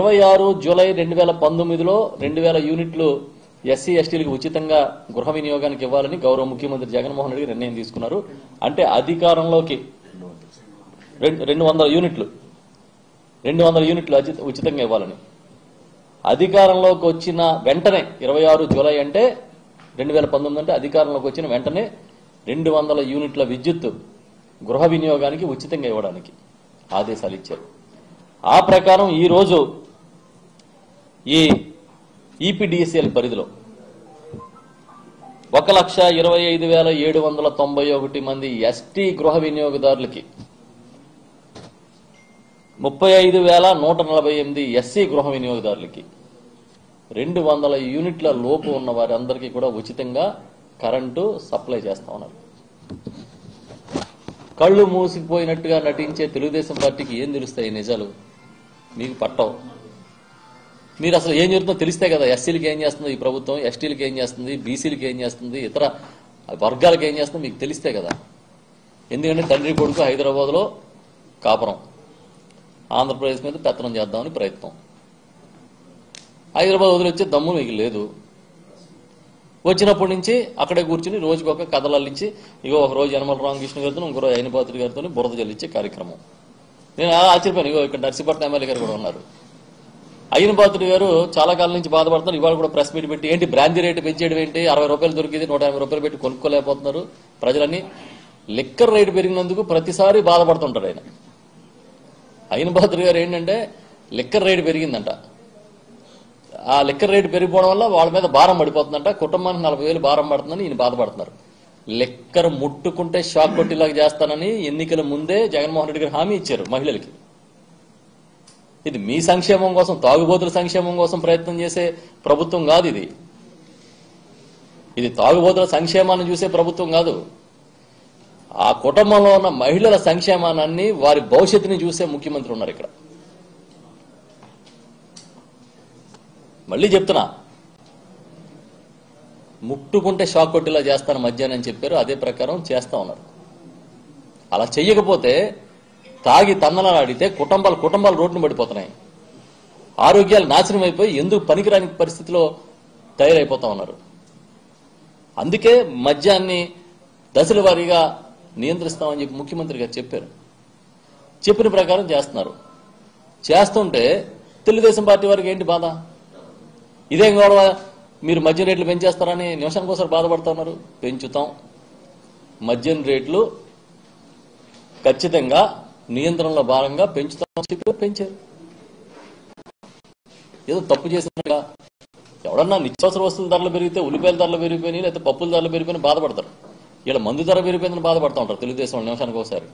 ఇరవై ఆరు జూలై రెండు వేల పంతొమ్మిదిలో రెండు వేల యూనిట్లు ఎస్సీ ఎస్టీలకు ఉచితంగా గృహ వినియోగానికి ఇవ్వాలని గౌరవ ముఖ్యమంత్రి జగన్మోహన్ రెడ్డి నిర్ణయం తీసుకున్నారు అంటే అధికారంలోకి రెండు రెండు వందల యూనిట్లు రెండు వందల యూనిట్లు అచి- ఉచితంగా ఇవ్వాలని అధికారంలోకి వచ్చిన వెంటనే ఇరవై ఆరు జూలై అంటే రెండు వేల పంతొమ్మిది అంటే అధికారంలోకి వచ్చిన వెంటనే రెండు వందల యూనిట్ల విద్యుత్ గృహ వినియోగానికి ఉచితంగా ఇవ్వడానికి ఆదేశాలు ఇచ్చారు ఆ ప్రకారం ఈరోజు ఈ ఈపీడీఎస్ఎల్ పరిధిలో ఒక లక్ష ఇరవై ఐదు వేల ఏడు వందల తొంభై ఒకటి మంది ఎస్టీ గృహ వినియోగదారులకి ముప్పై ఐదు వేల నూట నలభై ఎనిమిది ఎస్సీ గృహ వినియోగదారులకి రెండు వందల యూనిట్ల లోపు ఉన్న వారందరికీ కూడా ఉచితంగా కరెంటు సప్లై చేస్తా ఉన్నారు కళ్ళు మూసిపోయినట్టుగా నటించే తెలుగుదేశం పార్టీకి ఏం తెలుస్తాయి ఈ నిజాలు మీకు పట్టవు మీరు అసలు ఏం జరుగుతుందో తెలిస్తే కదా ఎస్సీలకి ఏం చేస్తుంది ఈ ప్రభుత్వం ఎస్టీలకి ఏం చేస్తుంది బీసీలకి ఏం చేస్తుంది ఇతర వర్గాలకు ఏం చేస్తుందో మీకు తెలిస్తే కదా ఎందుకంటే తండ్రి కొడుకు హైదరాబాద్లో కాపురం ఆంధ్రప్రదేశ్ మీద పెత్తనం చేద్దామని ప్రయత్నం హైదరాబాద్ వదిలొచ్చే దమ్ము మీకు లేదు వచ్చినప్పటి నుంచి అక్కడే కూర్చుని రోజుకి ఒక కథలు అల్లించి ఇగో ఒక రోజు యనమల రామకృష్ణ గారితో ఇంకో రోజు అయినపాత్రి గారితో బురద జల్లించే కార్యక్రమం నేను ఆ ఆశ్చర్యపోయాను ఇగో ఇక్కడ నర్సీపట్నం ఎమ్మెల్యే గారు కూడా ఉన్నారు అయ్యనపాత్రుడు గారు చాలా కాలం నుంచి బాధపడుతున్నారు ఇవాళ కూడా ప్రెస్ మీట్ పెట్టి ఏంటి బ్రాంతి రేటు పెంచేయడం ఏంటి అరవై రూపాయలు దొరికింది నూట యాభై రూపాయలు పెట్టి కొనుక్కోలేకపోతున్నారు ప్రజలని లిక్కర్ రేటు పెరిగినందుకు ప్రతిసారి బాధపడుతుంటారు ఆయన అయ్యనపాత్రుడు గారు ఏంటంటే లిక్కర్ రేటు పెరిగిందంట ఆ లిక్కర్ రేటు పెరిగిపోవడం వల్ల వాళ్ళ మీద భారం పడిపోతుందంట కుటుంబానికి నలభై వేలు భారం పడుతుందని ఈయన బాధపడుతున్నారు లిక్కర్ ముట్టుకుంటే షాక్ కొట్టేలాగా చేస్తానని ఎన్నికల ముందే జగన్మోహన్ రెడ్డి గారు హామీ ఇచ్చారు మహిళలకి ఇది మీ సంక్షేమం కోసం తాగుబోతుల సంక్షేమం కోసం ప్రయత్నం చేసే ప్రభుత్వం కాదు ఇది ఇది తాగుబోతుల సంక్షేమాన్ని చూసే ప్రభుత్వం కాదు ఆ కుటుంబంలో ఉన్న మహిళల సంక్షేమాన్ని వారి భవిష్యత్తుని చూసే ముఖ్యమంత్రి ఉన్నారు ఇక్కడ మళ్ళీ చెప్తున్నా ముట్టుకుంటే షాక్ కొట్టేలా చేస్తాను మధ్యాహ్నం అని చెప్పారు అదే ప్రకారం చేస్తా ఉన్నారు అలా చెయ్యకపోతే తాగి తందనాడితే కుటుంబాలు కుటుంబాలు రోడ్డును పడిపోతున్నాయి ఆరోగ్యాలు నాశనం అయిపోయి ఎందుకు పనికిరాని పరిస్థితిలో తయారైపోతా ఉన్నారు అందుకే మద్యాన్ని దశల వారీగా నియంత్రిస్తామని చెప్పి ముఖ్యమంత్రి గారు చెప్పారు చెప్పిన ప్రకారం చేస్తున్నారు చేస్తుంటే తెలుగుదేశం పార్టీ వారికి ఏంటి బాధ ఇదేం గొడవ మీరు మద్యం రేట్లు పెంచేస్తారని నిమిషానికి ఒకసారి బాధపడుతున్నారు పెంచుతాం మద్యం రేట్లు ఖచ్చితంగా నియంత్రణలో భాగంగా పెంచుతామని చెప్పి పెంచారు ఏదో తప్పు చేసినట్టుగా ఎవడన్నా నిత్యావసర వస్తువుల ధరలు పెరిగితే ఉల్లిపాయల ధరలు పెరిగిపోయినాయి లేకపోతే పప్పుల ధరలు పెరిగిపోయినా బాధపడతారు ఇలా మందు ధర పెరిగిపోయిందని బాధపడతా ఉంటారు తెలుగుదేశం వాళ్ళు నిమిషానికి ఒకసారి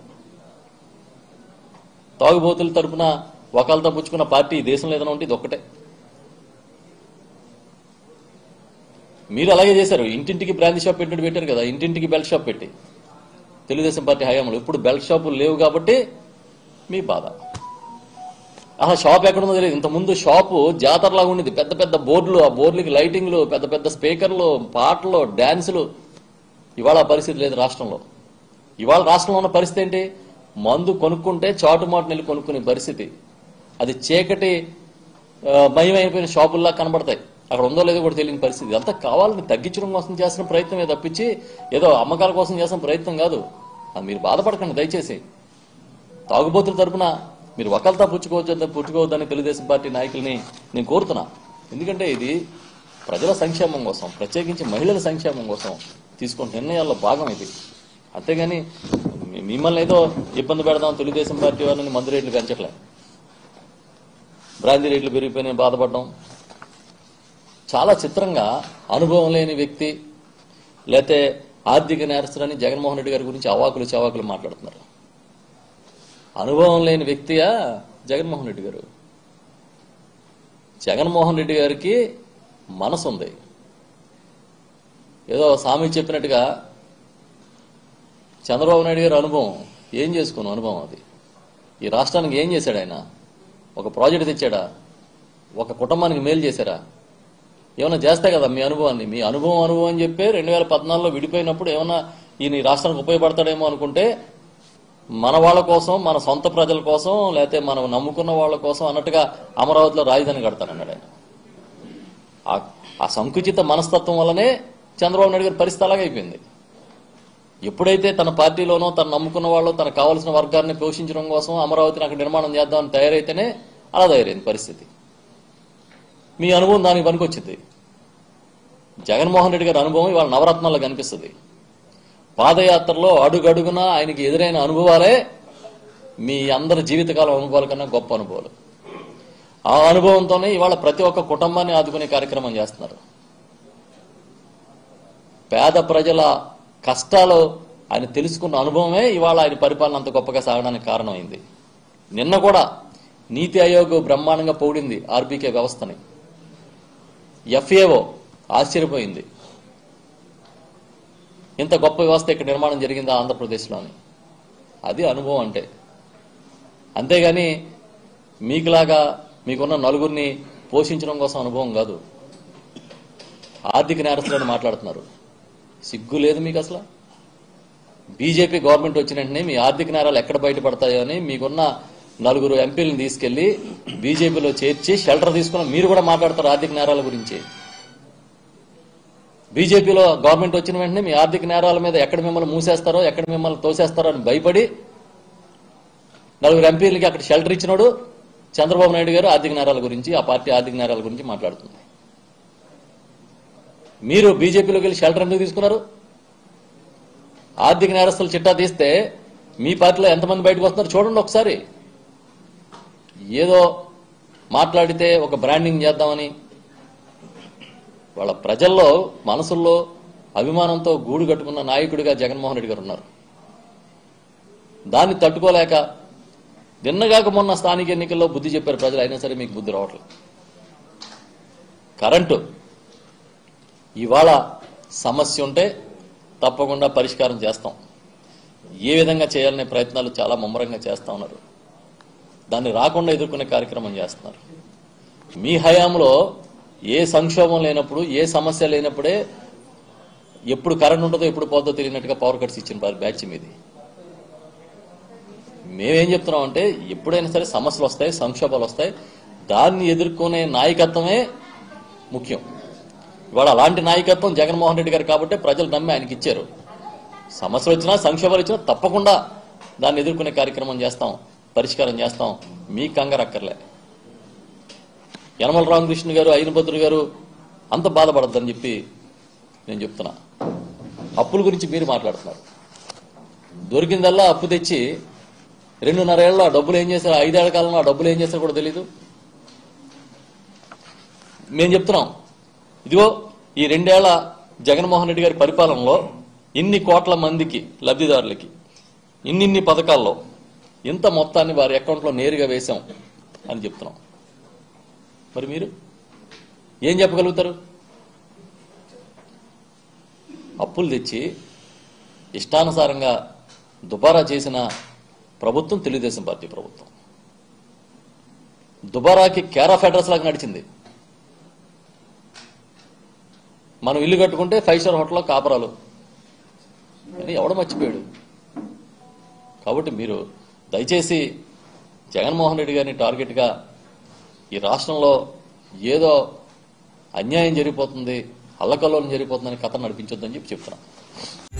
తాగుబోతుల తరపున ఒకళ్ళతో పుచ్చుకున్న పార్టీ ఈ దేశంలో ఏదైనా ఉంటే ఇది ఒక్కటే మీరు అలాగే చేశారు ఇంటింటికి బ్రాందీ షాప్ పెట్టినట్టు పెట్టారు కదా ఇంటింటికి బెల్ట్ షాప్ పెట్టి తెలుగుదేశం పార్టీ హయాంలో ఇప్పుడు బెల్ట్ షాపులు లేవు కాబట్టి మీ బాధ ఆహా షాప్ ఎక్కడుందో తెలియదు ఇంతకుముందు షాపు జాతరలాగా ఉండేది పెద్ద పెద్ద బోర్డులు ఆ బోర్డులకి లైటింగ్లు పెద్ద పెద్ద స్పీకర్లు పాటలు డ్యాన్సులు ఇవాళ ఆ పరిస్థితి లేదు రాష్ట్రంలో ఇవాళ రాష్ట్రంలో ఉన్న పరిస్థితి ఏంటి మందు కొనుక్కుంటే చాటుమాటు నెల్లి కొనుక్కునే పరిస్థితి అది చీకటి ఆ, మయమైపోయిన షాపుల్లా కనబడతాయి అక్కడ ఉందో లేదో కూడా తెలియని పరిస్థితి ఇదంతా కావాలని తగ్గించడం కోసం చేసిన ప్రయత్నమే తప్పించి ఏదో అమ్మకాల కోసం చేసిన ప్రయత్నం కాదు అది మీరు బాధపడకండి దయచేసి తాగుబోతుల తరపున మీరు ఒకరితో పుచ్చుకోవద్దు పుచ్చుకోవద్దని తెలుగుదేశం పార్టీ నాయకుల్ని నేను కోరుతున్నా ఎందుకంటే ఇది ప్రజల సంక్షేమం కోసం ప్రత్యేకించి మహిళల సంక్షేమం కోసం తీసుకున్న నిర్ణయాల్లో భాగం ఇది అంతేగాని మీ- మిమ్మల్ని ఏదో ఇబ్బంది పెడదాం తెలుగుదేశం పార్టీ వాళ్ళని మందు రేట్లు పెంచట్లే బ్రాందీ రేట్లు పెరిగిపోయినాయి బాధపడడం చాలా చిత్రంగా అనుభవం లేని వ్యక్తి లేతే ఆర్థిక నేరస్తులని జగన్మోహన్ రెడ్డి గారి గురించి అవాకులు చవాకులు మాట్లాడుతున్నారు అనుభవం లేని వ్యక్తియా జగన్మోహన్ రెడ్డి గారు జగన్మోహన్ రెడ్డి గారికి మనసు ఉంది ఏదో స్వామి చెప్పినట్టుగా చంద్రబాబు నాయుడు గారి అనుభవం ఏం చేసుకున్నాం అనుభవం అది ఈ రాష్ట్రానికి ఏం చేశాడు ఆయన ఒక ప్రాజెక్ట్ తెచ్చాడా ఒక కుటుంబానికి మేలు చేశారా ఏమైనా చేస్తే కదా మీ అనుభవాన్ని మీ అనుభవం అనుభవం అని చెప్పి రెండు వేల పద్నాలుగులో విడిపోయినప్పుడు ఏమన్నా ఈయన ఈ రాష్ట్రానికి ఉపయోగపడతాడేమో అనుకుంటే మన వాళ్ళ కోసం మన సొంత ప్రజల కోసం లేకపోతే మనం నమ్ముకున్న వాళ్ళ కోసం అన్నట్టుగా అమరావతిలో రాజధాని కడతానన్నాడు ఆయన ఆ- ఆ సంకుచిత మనస్తత్వం వల్లనే చంద్రబాబు నాయుడు గారి పరిస్థితి అలాగే అయిపోయింది ఎప్పుడైతే తన పార్టీలోనో తను నమ్ముకున్న వాళ్ళు తనకు కావాల్సిన వర్గాన్ని పోషించడం కోసం అమరావతిని అక్కడ నిర్మాణం చేద్దామని తయారైతేనే అలా తయారైంది పరిస్థితి మీ అనుభవం దానికి పనికొచ్చింది జగన్మోహన్ రెడ్డి గారి అనుభవం ఇవాళ నవరత్నాల్లో కనిపిస్తుంది పాదయాత్రలో అడుగడుగునా ఆయనకి ఎదురైన అనుభవాలే మీ అందరి జీవితకాలం అనుభవాల కన్నా గొప్ప అనుభవాలు ఆ అనుభవంతోనే ఇవాళ ప్రతి ఒక్క కుటుంబాన్ని ఆదుకునే కార్యక్రమం చేస్తున్నారు పేద ప్రజల కష్టాలు ఆయన తెలుసుకున్న అనుభవమే ఇవాళ ఆయన పరిపాలన అంత గొప్పగా సాగడానికి కారణమైంది నిన్న కూడా నీతి ఆయోగ్ బ్రహ్మాండంగా పొగిడింది ఆర్బీకే వ్యవస్థని ఎఫ్ఏఓ ఆశ్చర్యపోయింది ఇంత గొప్ప వ్యవస్థ ఇక్కడ నిర్మాణం జరిగిందా ఆంధ్రప్రదేశ్లోని అది అనుభవం అంటే అంతేగాని మీకులాగా మీకున్న నలుగురిని పోషించడం కోసం అనుభవం కాదు ఆర్థిక నేరస్తులని మాట్లాడుతున్నారు సిగ్గు లేదు మీకు అసలు బీజేపీ గవర్నమెంట్ వచ్చిన వెంటనే మీ ఆర్థిక నేరాలు ఎక్కడ బయటపడతాయో అని మీకున్న నలుగురు ఎంపీలను తీసుకెళ్లి బీజేపీలో చేర్చి షెల్టర్ తీసుకున్న మీరు కూడా మాట్లాడతారు ఆర్థిక నేరాల గురించి బీజేపీలో గవర్నమెంట్ వచ్చిన వెంటనే మీ ఆర్థిక నేరాల మీద ఎక్కడ మిమ్మల్ని మూసేస్తారో ఎక్కడ మిమ్మల్ని తోసేస్తారో అని భయపడి నలుగురు ఎంపీలకి అక్కడ షెల్టర్ ఇచ్చినోడు చంద్రబాబు నాయుడు గారు ఆర్థిక నేరాల గురించి ఆ పార్టీ ఆర్థిక నేరాల గురించి మాట్లాడుతుంది మీరు బీజేపీలోకి వెళ్ళి షెల్టర్ ఎందుకు తీసుకున్నారు ఆర్థిక నేరస్తుల చిట్టా తీస్తే మీ పార్టీలో ఎంతమంది బయటకు వస్తున్నారు చూడండి ఒకసారి ఏదో మాట్లాడితే ఒక బ్రాండింగ్ చేద్దామని వాళ్ళ ప్రజల్లో మనసుల్లో అభిమానంతో గూడు కట్టుకున్న నాయకుడిగా జగన్మోహన్ రెడ్డి గారు ఉన్నారు దాన్ని తట్టుకోలేక నిన్నగాక మొన్న స్థానిక ఎన్నికల్లో బుద్ధి చెప్పారు ప్రజలు అయినా సరే మీకు బుద్ధి రావట్లేదు కరెంటు ఇవాళ సమస్య ఉంటే తప్పకుండా పరిష్కారం చేస్తాం ఏ విధంగా చేయాలనే ప్రయత్నాలు చాలా ముమ్మరంగా చేస్తా ఉన్నారు దాన్ని రాకుండా ఎదుర్కొనే కార్యక్రమం చేస్తున్నారు మీ హయాంలో ఏ సంక్షోభం లేనప్పుడు ఏ సమస్య లేనప్పుడే ఎప్పుడు కరెంట్ ఉంటుందో ఎప్పుడు పోతుందో తెలియనట్టుగా పవర్ కట్స్ ఇచ్చిన బ్యాచ్ మీది మేమేం చెప్తున్నాం అంటే ఎప్పుడైనా సరే సమస్యలు వస్తాయి సంక్షోభాలు వస్తాయి దాన్ని ఎదుర్కొనే నాయకత్వమే ముఖ్యం ఇవాళ అలాంటి నాయకత్వం జగన్మోహన్ రెడ్డి గారు కాబట్టి ప్రజలు నమ్మి ఆయనకి ఇచ్చారు సమస్యలు వచ్చినా సంక్షోభాలు వచ్చినా తప్పకుండా దాన్ని ఎదుర్కొనే కార్యక్రమం చేస్తాం పరిష్కారం చేస్తాం మీ కంగారు అక్కర్లే యనమల రామకృష్ణ గారు అయినభద్రు గారు అంత బాధపడద్దని చెప్పి నేను చెప్తున్నా అప్పుల గురించి మీరు మాట్లాడుతున్నారు దొరికిందల్లా అప్పు తెచ్చి రెండున్నరేళ్ళ ఆ డబ్బులు ఏం చేశారు ఐదేళ్ల కాలంలో ఆ డబ్బులు ఏం చేశారో కూడా తెలీదు మేము చెప్తున్నాం ఇదిగో ఈ రెండేళ్ల జగన్మోహన్ రెడ్డి గారి పరిపాలనలో ఇన్ని కోట్ల మందికి లబ్ధిదారులకి ఇన్నిన్ని పథకాల్లో ఇంత మొత్తాన్ని వారి అకౌంట్లో నేరుగా వేశాం అని చెప్తున్నాం మరి మీరు ఏం చెప్పగలుగుతారు అప్పులు తెచ్చి ఇష్టానుసారంగా దుబారా చేసిన ప్రభుత్వం తెలుగుదేశం పార్టీ ప్రభుత్వం దుబారాకి కేర్ ఆఫ్ అడ్రస్ లాగా నడిచింది మనం ఇల్లు కట్టుకుంటే ఫైవ్ స్టార్ హోటల్లో కాపరాలు అని ఎవడ మర్చిపోయాడు కాబట్టి మీరు దయచేసి జగన్మోహన్ రెడ్డి గారిని టార్గెట్గా ఈ రాష్ట్రంలో ఏదో అన్యాయం జరిగిపోతుంది అల్లకల్లోలం జరిగిపోతుందని కథ నడిపించొద్దని చెప్పి చెప్తున్నాను